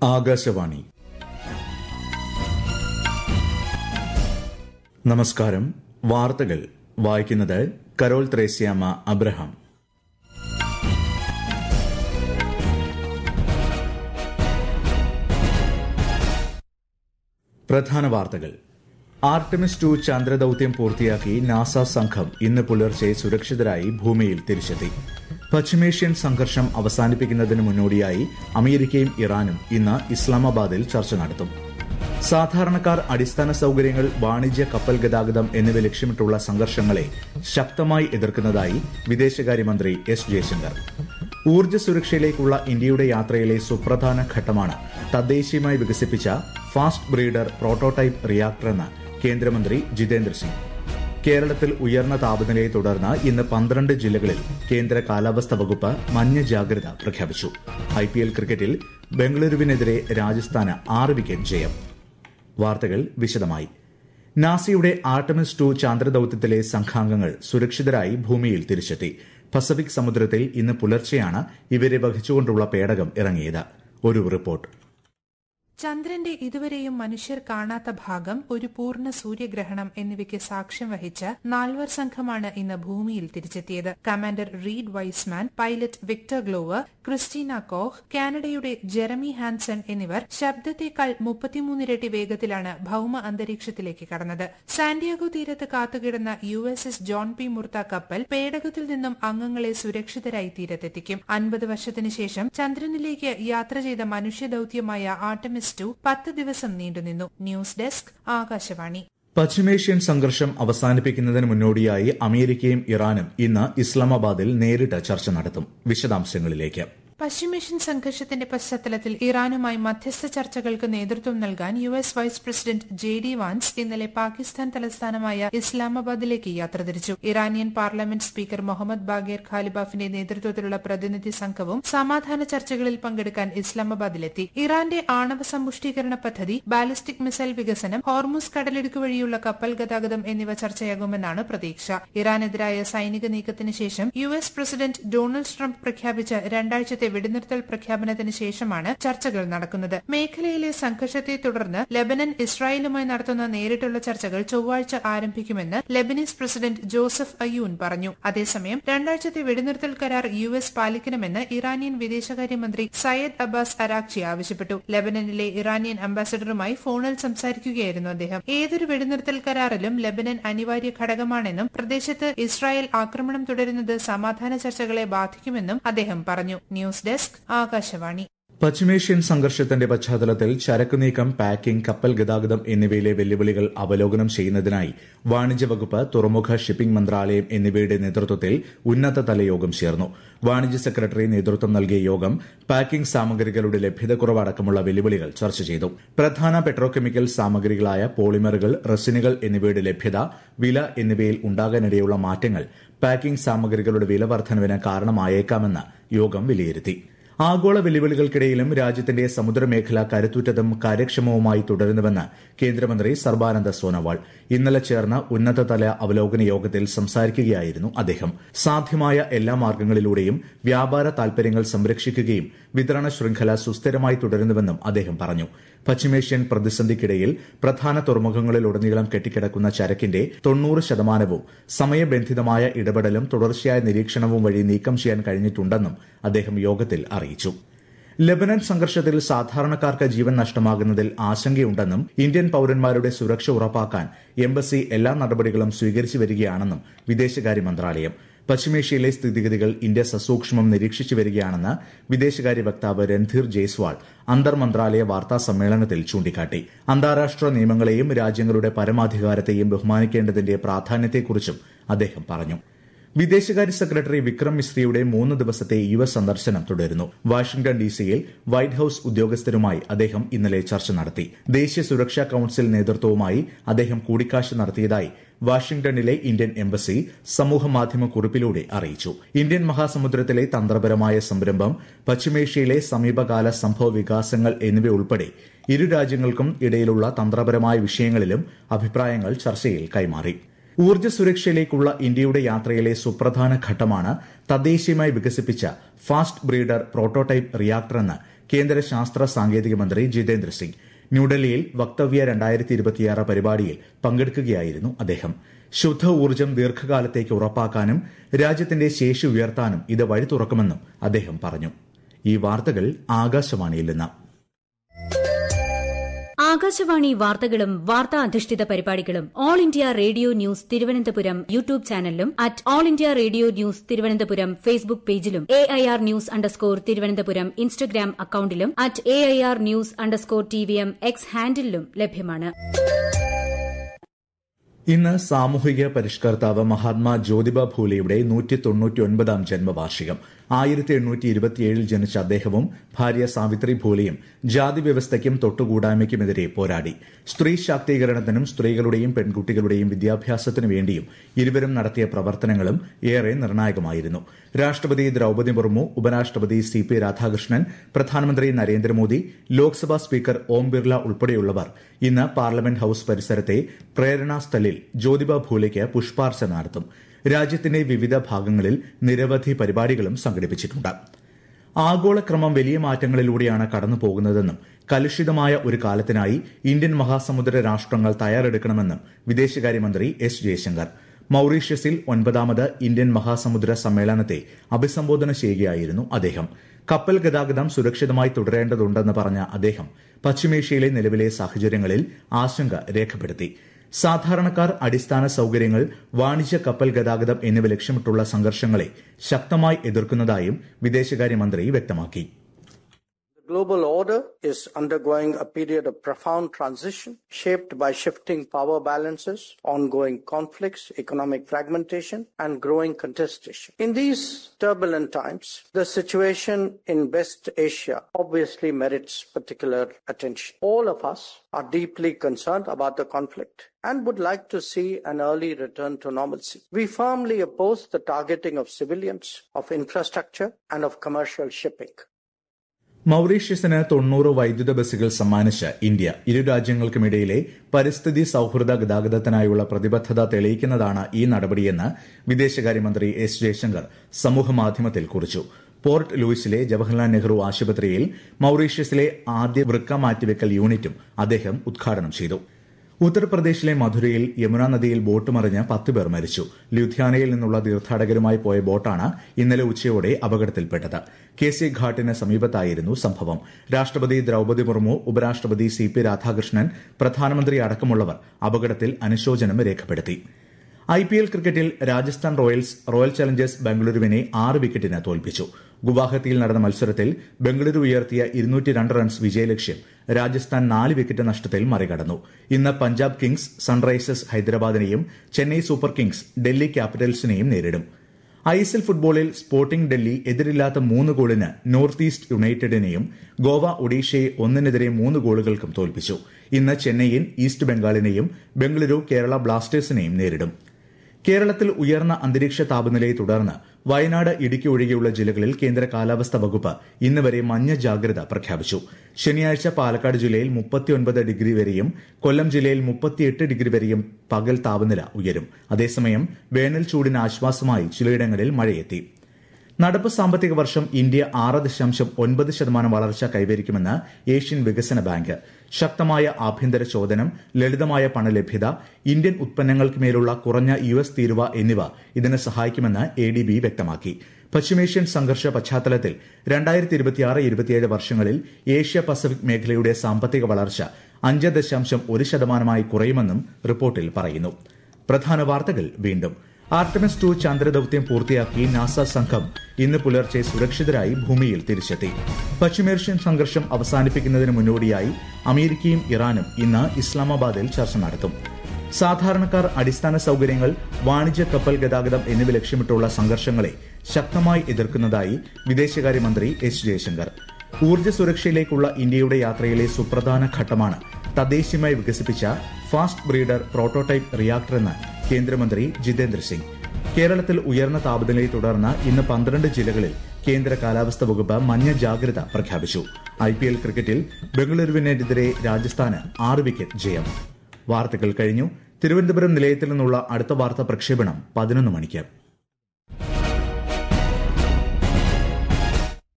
ആകാശവാണി നമസ്കാരം വാർത്തകൾ വായിക്കുന്നത് കരോൾ ത്രേസ്യാമ അബ്രഹാം പ്രധാന വാർത്തകൾ ആർട്ടമിസ് ടു ചന്ദ്രദൌത്യം പൂർത്തിയാക്കി നാസ സംഘം ഇന്ന് പുലർച്ചെ സുരക്ഷിതരായി ഭൂമിയിൽ തിരിച്ചെത്തി പശ്ചിമേഷ്യൻ സംഘർഷം അവസാനിപ്പിക്കുന്നതിന് മുന്നോടിയായി അമേരിക്കയും ഇറാനും ഇന്ന് ഇസ്ലാമാബാദിൽ ചർച്ച നടത്തും സാധാരണക്കാർ അടിസ്ഥാന സൌകര്യങ്ങൾ വാണിജ്യ കപ്പൽ ഗതാഗതം എന്നിവ ലക്ഷ്യമിട്ടുള്ള സംഘർഷങ്ങളെ ശക്തമായി എതിർക്കുന്നതായി വിദേശകാര്യമന്ത്രി എസ് ജയശങ്കർ ഊർജ്ജ സുരക്ഷയിലേക്കുള്ള ഇന്ത്യയുടെ യാത്രയിലെ സുപ്രധാന ഘട്ടമാണ് തദ്ദേശീയമായി വികസിപ്പിച്ച ഫാസ്റ്റ് ബ്രീഡർ പ്രോട്ടോടൈപ്പ് റിയാക്ടറെന്ന് കേന്ദ്രമന്ത്രി ജിതേന്ദ്ര സിംഗ് കേരളത്തിൽ ഉയർന്ന താപനിലയെ തുടർന്ന് ഇന്ന് പന്ത്രണ്ട് ജില്ലകളിൽ കേന്ദ്ര കാലാവസ്ഥാ വകുപ്പ് മഞ്ഞ ജാഗ്രത പ്രഖ്യാപിച്ചു ഐപിഎൽ ക്രിക്കറ്റിൽ ബംഗളൂരുവിനെതിരെ രാജസ്ഥാന് ആറ് വിക്കറ്റ് ജയം വാർത്തകൾ വിശദമായി നാസയുടെ ആർട്ടമിസ് ടു ചാന്ദ്രദൌത്യത്തിലെ സംഘാംഗങ്ങൾ സുരക്ഷിതരായി ഭൂമിയിൽ തിരിച്ചെത്തി പസഫിക് സമുദ്രത്തിൽ ഇന്ന് പുലർച്ചെയാണ് ഇവരെ വഹിച്ചുകൊണ്ടുള്ള പേടകം ഇറങ്ങിയത് ഒരു റിപ്പോർട്ട് ചന്ദ്രന്റെ ഇതുവരെയും മനുഷ്യർ കാണാത്ത ഭാഗം ഒരു പൂർണ്ണ സൂര്യഗ്രഹണം എന്നിവയ്ക്ക് സാക്ഷ്യം വഹിച്ച നാൽവർ സംഘമാണ് ഇന്ന് ഭൂമിയിൽ തിരിച്ചെത്തിയത് commander Reid Wiseman pilot Victor Glover Christina Koch കാനഡയുടെ ജെറമി ഹാൻസൺ എന്നിവർ ശബ്ദത്തേക്കാൾ മുപ്പത്തിമൂന്നിരട്ടി വേഗത്തിലാണ് ഭൌമ അന്തരീക്ഷത്തിലേക്ക് കടന്നത് സാന്റിയാഗോ തീരത്ത് കാത്തുകിടന്ന U S S John P Murtha കപ്പൽ പേടകത്തിൽ നിന്നും അംഗങ്ങളെ സുരക്ഷിതരായി തീരത്തെത്തിക്കും അൻപത് വർഷത്തിനു ശേഷം ചന്ദ്രനിലേക്ക് യാത്ര ചെയ്ത മനുഷ്യദൌത്യമായ ആർട്ടമിസ് ടു പത്ത് ദിവസം നീണ്ടുനിന്നു ന്യൂസ് ഡെസ്ക് ആകാശവാണി പശ്ചിമേഷ്യൻ സംഘർഷം അവസാനിപ്പിക്കുന്നതിന് മുന്നോടിയായി അമേരിക്കയും ഇറാനും ഇന്ന് ഇസ്ലാമാബാദിൽ നേരിട്ട് ചർച്ച നടത്തും വിശദാംശങ്ങളിലേക്ക് പശ്ചിമേഷ്യൻ സംഘർഷത്തിന്റെ പശ്ചാത്തലത്തിൽ ഇറാനുമായി മധ്യസ്ഥ ചർച്ചകൾക്ക് നേതൃത്വം നൽകാൻ U S vice president J D Vance ഇന്നലെ പാകിസ്ഥാൻ തലസ്ഥാനമായ ഇസ്ലാമാബാദിലേക്ക് യാത്ര തിരിച്ചു Iranian parliament speaker Mohammad Bagher ഖാലിബാഫിന്റെ നേതൃത്വത്തിലുള്ള പ്രതിനിധി സംഘവും സമാധാന ചർച്ചകളിൽ പങ്കെടുക്കാൻ ഇസ്ലാമാബാദിലെത്തി ഇറാന്റെ ആണവ സമ്പുഷ്ടീകരണ പദ്ധതി ബാലിസ്റ്റിക് മിസൈൽ വികസനം ഹോർമുസ് കടലിടുക്ക് വഴിയുള്ള കപ്പൽ ഗതാഗതം എന്നിവ ചർച്ചയാകുമെന്നാണ് പ്രതീക്ഷ ഇറാനെതിരായ സൈനിക നീക്കത്തിന് ശേഷം U S president Donald Trump പ്രഖ്യാപിച്ച രണ്ടാഴ്ചത്തെ വെടിനിർത്തൽ പ്രഖ്യാപനത്തിന് ശേഷമാണ് ചർച്ചകൾ നടക്കുന്നത് മേഖലയിലെ സംഘർഷത്തെ തുടർന്ന് ലെബനൻ ഇസ്രായേലുമായി നടത്തുന്ന നേരിട്ടുള്ള ചർച്ചകൾ ചൊവ്വാഴ്ച ആരംഭിക്കുമെന്ന് ലെബനീസ് പ്രസിഡന്റ് ജോസഫ് അയ്യൂൻ പറഞ്ഞു അതേസമയം രണ്ടാഴ്ചത്തെ വെടിനിർത്തൽ കരാർ യു എസ് പാലിക്കണമെന്ന് ഇറാനിയൻ വിദേശകാര്യമന്ത്രി സയ്യദ് അബ്ബാസ് അരാക്ചി ആവശ്യപ്പെട്ടു ലെബനനിലെ ഇറാനിയൻ അംബാസഡറുമായി ഫോണിൽ സംസാരിക്കുകയായിരുന്നു അദ്ദേഹം ഏതൊരു വെടിനിർത്തൽ കരാറിലും ലെബനൻ അനിവാര്യ ഘടകമാണെന്നും പ്രദേശത്ത് ഇസ്രായേൽ ആക്രമണം തുടരുന്നത് സമാധാന ചർച്ചകളെ ബാധിക്കുമെന്നും അദ്ദേഹം പറഞ്ഞു ന്യൂസ് ഡെസ്ക് ആകാശവാണി പശ്ചിമേഷ്യൻ സംഘർഷത്തിന്റെ പശ്ചാത്തലത്തിൽ ചരക്ക് നീക്കം പാക്കിംഗ് കപ്പൽ ഗതാഗതം എന്നിവയിലെ വെല്ലുവിളികൾ അവലോകനം ചെയ്യുന്നതിനായി വാണിജ്യ വകുപ്പ് തുറമുഖ ഷിപ്പിംഗ് മന്ത്രാലയം എന്നിവയുടെ നേതൃത്വത്തിൽ ഉന്നതതല യോഗം ചേർന്നു വാണിജ്യ സെക്രട്ടറി നേതൃത്വം നൽകിയ യോഗം പാക്കിംഗ് സാമഗ്രികളുടെ ലഭ്യതക്കുറവ് അടക്കമുള്ള വെല്ലുവിളികൾ ചർച്ച ചെയ്തു പ്രധാന പെട്രോകെമിക്കൽ സാമഗ്രികളായ പോളിമറുകൾ റെസിനുകൾ എന്നിവയുടെ ലഭ്യത വില എന്നിവയിൽ ഉണ്ടാകാനിടയുള്ള മാറ്റങ്ങൾ പാക്കിംഗ് സാമഗ്രികളുടെ വില വർധനവിന് കാരണമായേക്കാമെന്ന് യോഗം വിലയിരുത്തി ആഗോള വെല്ലുവിളികൾക്കിടയിലും രാജ്യത്തിന്റെ സമുദ്രമേഖല കരുത്തുറ്റതും കാര്യക്ഷമവുമായി തുടരുന്നുവെന്ന് കേന്ദ്രമന്ത്രി സർബാനന്ദ സോനോവാൾ ഇന്നലെ ചേർന്ന ഉന്നതതല അവലോകന യോഗത്തിൽ സംസാരിക്കുകയായിരുന്നു അദ്ദേഹം സാധ്യമായ എല്ലാ മാർഗ്ഗങ്ങളിലൂടെയും വ്യാപാര താൽപര്യങ്ങൾ സംരക്ഷിക്കുകയും വിതരണ ശൃംഖല സുസ്ഥിരമായി തുടരുന്നുവെന്നും അദ്ദേഹം പറഞ്ഞു പശ്ചിമേഷ്യൻ പ്രതിസന്ധിക്കിടയിൽ പ്രധാന തുറമുഖങ്ങളിലുടനീളം കെട്ടിക്കിടക്കുന്ന ചരക്കിന്റെ തൊണ്ണൂറ് ശതമാനവും സമയബന്ധിതമായ ഇടപെടലും തുടർച്ചയായ നിരീക്ഷണവും വഴി നീക്കം ചെയ്യാൻ കഴിഞ്ഞിട്ടുണ്ടെന്നും അദ്ദേഹം യോഗത്തിൽ അറിയിച്ചു ലബനൻ സംഘർഷത്തിൽ സാധാരണക്കാർക്ക് ജീവൻ നഷ്ടമാകുന്നതിൽ ആശങ്കയുണ്ടെന്നും ഇന്ത്യൻ പൌരന്മാരുടെ സുരക്ഷ ഉറപ്പാക്കാൻ എംബസി എല്ലാ നടപടികളും സ്വീകരിച്ചു വരികയാണെന്നും വിദേശകാര്യ മന്ത്രാലയം പശ്ചിമേഷ്യയിലെ സ്ഥിതിഗതികൾ ഇന്ത്യ സസൂക്ഷ്മം നിരീക്ഷിച്ചു വരികയാണെന്ന് വിദേശകാര്യ വക്താവ് രൺധീർ ജയ്സ്വാൾ അന്തർ മന്ത്രാലയ വാർത്താ സമ്മേളനത്തിൽ ചൂണ്ടിക്കാട്ടി അന്താരാഷ്ട്ര നിയമങ്ങളെയും രാജ്യങ്ങളുടെ പരമാധികാരത്തെയും ബഹുമാനിക്കേണ്ടതിന്റെ പ്രാധാന്യത്തെക്കുറിച്ചും അദ്ദേഹം പറഞ്ഞു വിദേശകാര്യ സെക്രട്ടറി വിക്രം മിസ്രിയുടെ മൂന്ന് ദിവസത്തെ യു എസ് സന്ദർശനം തുടരുന്നു വാഷിംഗ്ടൺ ഡിസിയിൽ വൈറ്റ് ഹൌസ് ഉദ്യോഗസ്ഥരുമായി അദ്ദേഹം ഇന്നലെ ചർച്ച നടത്തി ദേശീയ സുരക്ഷാ കൌൺസിൽ നേതൃത്വവുമായി അദ്ദേഹം കൂടിക്കാഴ്ച നടത്തിയതായി വാഷിംഗ്ടണിലെ ഇന്ത്യൻ എംബസി സമൂഹമാധ്യമ കുറിപ്പിലൂടെ അറിയിച്ചു ഇന്ത്യൻ മഹാസമുദ്രത്തിലെ തന്ത്രപരമായ സംരംഭം പശ്ചിമേഷ്യയിലെ സമീപകാല സംഭവ വികാസങ്ങൾ എന്നിവയുൾപ്പെടെ ഇരു രാജ്യങ്ങൾക്കും ഇടയിലുള്ള തന്ത്രപരമായ വിഷയങ്ങളിലും അഭിപ്രായങ്ങൾ ചർച്ചയിൽ കൈമാറി ഊർജ്ജ സുരക്ഷയിലേക്കുള്ള ഇന്ത്യയുടെ യാത്രയിലെ സുപ്രധാന ഘട്ടമാണ് തദ്ദേശീയമായി വികസിപ്പിച്ച ഫാസ്റ്റ് ബ്രീഡർ പ്രോട്ടോടൈപ്പ് റിയാക്ടർ എന്ന് കേന്ദ്ര ശാസ്ത്ര സാങ്കേതിക മന്ത്രി ജിതേന്ദ്ര സിംഗ് ന്യൂഡൽഹിയിൽ വക്തവ്യ രണ്ടായിരത്തി ഇരുപത്തിയാറ് പരിപാടിയിൽ പങ്കെടുക്കുകയായിരുന്നു അദ്ദേഹം ശുദ്ധ ഊർജ്ജം ദീർഘകാലത്തേക്ക് ഉറപ്പാക്കാനും രാജ്യത്തിന്റെ ശേഷി ഉയർത്താനും ഇത് വഴി തുറക്കുമെന്നും അദ്ദേഹം പറഞ്ഞു ഈ വാർത്തകൾ ആകാശവാണിയിൽ നിന്ന് ആകാശവാണി വാർത്തകളും വാർത്താ അധിഷ്ഠിത പരിപാടികളും All India Radio News Thiruvananthapuram YouTube ചാനലിലും at All India Radio News Thiruvananthapuram Facebook പേജിലും A I R news underscore Thiruvananthapuram Instagram അക്കൌണ്ടിലും at A I R news underscore T V M X ഹാൻഡിലും ലഭ്യമാണ് ഇന്ന് സാമൂഹിക പരിഷ്കർത്താവ് മഹാത്മാ ജ്യോതിബ ഫൂലെയുടെ നൂറ്റി തൊണ്ണൂറ്റിയൊൻപതാം ജന്മവാർഷികം ആയിരത്തി എണ്ണൂറ്റി ഇരുപത്തിയേഴിൽ ജനിച്ച അദ്ദേഹവും ഭാര്യ സാവിത്രി ഫൂലെയും ജാതി വ്യവസ്ഥയ്ക്കും തൊട്ടുകൂടായ്മയ്ക്കുമെതിരെ പോരാടി സ്ത്രീ ശാക്തീകരണത്തിനും സ്ത്രീകളുടെയും പെൺകുട്ടികളുടെയും വിദ്യാഭ്യാസത്തിനു വേണ്ടിയും ഇരുവരും നടത്തിയ പ്രവർത്തനങ്ങളും ഏറെ നിർണായകമായിരുന്നു രാഷ്ട്രപതി ദ്രൌപദി മുർമു ഉപരാഷ്ട്രപതി സി പി രാധാകൃഷ്ണൻ പ്രധാനമന്ത്രി നരേന്ദ്രമോദി ലോക്സഭാ സ്പീക്കർ ഓം ബിർല ഉൾപ്പെടെയുള്ളവർ ഇന്ന് പാർലമെന്റ് ഹൌസ് പരിസരത്തെ പ്രേരണാ സ്ഥലിൽ ജ്യോതിബ ഫൂലെയ്ക്ക് പുഷ്പാർച്ചന നടത്തും രാജ്യത്തിന്റെ വിവിധ ഭാഗങ്ങളിൽ നിരവധി പരിപാടികളും സംഘടിപ്പിച്ചിട്ടുണ്ട് ആഗോളക്രമം വലിയ മാറ്റങ്ങളിലൂടെയാണ് കടന്നു പോകുന്നതെന്നും കലുഷിതമായ ഒരു കാലത്തിനായി ഇന്ത്യൻ മഹാസമുദ്ര രാഷ്ട്രങ്ങൾ തയ്യാറെടുക്കണമെന്നും വിദേശകാര്യമന്ത്രി എസ് ജയശങ്കർ മൌറീഷ്യസിൽ ഒൻപതാമത് ഇന്ത്യൻ മഹാസമുദ്ര സമ്മേളനത്തെ അഭിസംബോധന ചെയ്യുകയായിരുന്നു അദ്ദേഹം കപ്പൽ ഗതാഗതം സുരക്ഷിതമായി തുടരേണ്ടതുണ്ടെന്ന് പറഞ്ഞ അദ്ദേഹം പശ്ചിമേഷ്യയിലെ നിലവിലെ സാഹചര്യങ്ങളിൽ ആശങ്ക രേഖപ്പെടുത്തി സാധാരണക്കാർ അടിസ്ഥാന സൌകര്യങ്ങൾ വാണിജ്യ കപ്പൽ ഗതാഗതം എന്നിവ ലക്ഷ്യമിട്ടുള്ള സംഘർഷങ്ങളെ ശക്തമായി എതിർക്കുന്നതായും വിദേശകാര്യമന്ത്രി വ്യക്തമാക്കി The global order is undergoing a period of profound transition shaped by shifting power balances, ongoing conflicts, economic fragmentation, and growing contestation. In these turbulent times, the situation in West Asia obviously merits particular attention. All of us are deeply concerned about the conflict and would like to see an early return to normalcy. We firmly oppose the targeting of civilians, of infrastructure, and of commercial shipping. മൌറീഷ്യസിന് തൊണ്ണൂറ് വൈദ്യുത ബസ്സുകൾ സമ്മാനിച്ച് India ഇരു രാജ്യങ്ങൾക്കുമിടയിലെ പരിസ്ഥിതി സൌഹൃദ ഗതാഗതത്തിനായുള്ള പ്രതിബദ്ധത തെളിയിക്കുന്നതാണ് ഈ നടപടിയെന്ന് വിദേശകാര്യമന്ത്രി എസ് ജയശങ്കർ സമൂഹമാധ്യമത്തിൽ കുറിച്ചു പോർട്ട് ലൂയിസിലെ ജവഹർലാൽ നെഹ്റു ആശുപത്രിയിൽ മൌറീഷ്യസിലെ ആദ്യ വൃക്ക മാറ്റിവെക്കൽ യൂണിറ്റും അദ്ദേഹം ഉദ്ഘാടനം ചെയ്തു ഉത്തർപ്രദേശിലെ മധുരയിൽ യമുന നദിയിൽ ബോട്ട് മറിഞ്ഞ് പത്ത് പേർ മരിച്ചു ലുധിയാനയിൽ നിന്നുള്ള തീർത്ഥാടകരുമായി പോയ ബോട്ടാണ് ഇന്നലെ ഉച്ചയോടെ അപകടത്തിൽപ്പെട്ടത് കെ സി ഘാട്ടിന് സമീപത്തായിരുന്നു സംഭവം രാഷ്ട്രപതി ദ്രൌപദി മുർമു ഉപരാഷ്ട്രപതി സി പി രാധാകൃഷ്ണൻ പ്രധാനമന്ത്രി അടക്കമുള്ളവർ അപകടത്തിൽ അനുശോചനം രേഖപ്പെടുത്തി ഐ പി എൽ ക്രിക്കറ്റിൽ രാജസ്ഥാൻ റോയൽസ് റോയൽ ചലഞ്ചേഴ്സ് ബംഗളൂരുവിനെ ആറ് വിക്കറ്റിന് തോൽപ്പിച്ചു ഗുവാഹത്തിയിൽ നടന്ന മത്സരത്തിൽ ബംഗളൂരു ഉയർത്തിയ ഇരുന്നൂറ്റി രണ്ട് റൺസ് വിജയലക്ഷ്യം രാജസ്ഥാൻ നാല് വിക്കറ്റ് നഷ്ടത്തിൽ മറികടന്നു ഇന്ന് പഞ്ചാബ് കിങ്സ് സൺറൈസേഴ്സ് ഹൈദരാബാദിനെയും ചെന്നൈ സൂപ്പർ കിങ്സ് ഡൽഹി ക്യാപിറ്റൽസിനെയും നേരിടും ഐ എസ് എൽ ഫുട്ബോളിൽ സ്പോർട്ടിംഗ് ഡൽഹി എതിരില്ലാത്ത മൂന്ന് ഗോളിന് നോർത്ത് ഈസ്റ്റ് യുണൈറ്റഡിനെയും ഗോവ ഒഡീഷയെ ഒന്നിനെതിരെ മൂന്ന് ഗോളുകൾക്കും തോൽപ്പിച്ചു ഇന്ന് ചെന്നൈയിൻ ഈസ്റ്റ് ബംഗാളിനെയും ബംഗളൂരു കേരള ബ്ലാസ്റ്റേഴ്സിനെയും നേരിടും കേരളത്തിൽ ഉയർന്ന അന്തരീക്ഷ താപനിലയെ തുടർന്ന് വയനാട് ഇടുക്കി ഒഴികെയുള്ള ജില്ലകളിൽ കേന്ദ്ര കാലാവസ്ഥാ വകുപ്പ് ഇന്ന് വരെ മഞ്ഞ ജാഗ്രത പ്രഖ്യാപിച്ചു ശനിയാഴ്ച പാലക്കാട് ജില്ലയിൽ മുപ്പത്തിയൊൻപത് ഡിഗ്രി വരെയും കൊല്ലം ജില്ലയിൽ മുപ്പത്തിയെട്ട് ഡിഗ്രി വരെയും പകൽ താപനില ഉയരും അതേസമയം വേനൽ ചൂടിന് ആശ്വാസമായി ചിലയിടങ്ങളിൽ മഴയെത്തി നടപ്പ് സാമ്പത്തിക വർഷം ഇന്ത്യ ആറ് ദശാംശം ഒൻപത് ശതമാനം വളർച്ച കൈവരിക്കുമെന്ന് ഏഷ്യൻ വികസന ബാങ്ക് ശക്തമായ ആഭ്യന്തര ചോദനം ലളിതമായ പണലഭ്യത ഇന്ത്യൻ ഉത്പന്നങ്ങൾക്ക് മേലുള്ള കുറഞ്ഞ യു എസ് തീരുവ എന്നിവ ഇതിന് സഹായിക്കുമെന്ന് എ ഡി ബി വ്യക്തമാക്കി പശ്ചിമേഷ്യൻ സംഘർഷ പശ്ചാത്തലത്തിൽ രണ്ടായിരത്തി ഇരുപത്തിയാറ് ഇരുപത്തിയേഴ് വർഷങ്ങളിൽ ഏഷ്യ പസഫിക് മേഖലയുടെ സാമ്പത്തിക വളർച്ച അഞ്ച് ദശാംശം ഒരു ശതമാനമായി കുറയുമെന്നും റിപ്പോർട്ടിൽ പറയുന്നു പ്രധാന വാർത്തകൾ വീണ്ടും ആർട്ടമിസ് ടു ചന്ദ്രദൌത്യം പൂർത്തിയാക്കി നാസ സംഘം ഇന്ന് പുലർച്ചെ സുരക്ഷിതരായി ഭൂമിയിൽ തിരിച്ചെത്തി പശ്ചിമേഷ്യൻ സംഘർഷം അവസാനിപ്പിക്കുന്നതിന് മുന്നോടിയായി അമേരിക്കയും ഇറാനും ഇന്ന് ഇസ്ലാമാബാദിൽ ചർച്ച നടത്തും സാധാരണക്കാർ അടിസ്ഥാന സൌകര്യങ്ങൾ വാണിജ്യ കപ്പൽ ഗതാഗതം എന്നിവ ലക്ഷ്യമിട്ടുള്ള സംഘർഷങ്ങളെ ശക്തമായി എതിർക്കുന്നതായി വിദേശകാര്യമന്ത്രി എസ് ജയശങ്കർ ഊർജ്ജ സുരക്ഷയിലേക്കുള്ള ഇന്ത്യയുടെ യാത്രയിലെ സുപ്രധാന ഘട്ടമാണ് തദ്ദേശീയമായി വികസിപ്പിച്ച ഫാസ്റ്റ് ബ്രീഡർ പ്രോട്ടോടൈപ്പ് റിയാക്ടർ എന്ന് കേന്ദ്രമന്ത്രി ജിതേന്ദ്ര സിംഗ് കേരളത്തിൽ ഉയർന്ന താപനിലയെ തുടർന്ന് ഇന്ന് പന്ത്രണ്ട് ജില്ലകളിൽ കേന്ദ്ര കാലാവസ്ഥാ വകുപ്പ് മഞ്ഞ ജാഗ്രത പ്രഖ്യാപിച്ചു ഐ പി എൽ ക്രിക്കറ്റിൽ ബംഗളൂരുവിനെതിരെ രാജസ്ഥാന് ആറ് വിക്കറ്റ് ജയം വാർത്തകൾ കഴിഞ്ഞു തിരുവനന്തപുരം നിലയത്തിൽ നിന്നുള്ള അടുത്ത വാർത്താ പ്രക്ഷേപണം പതിനൊന്ന് മണിക്ക്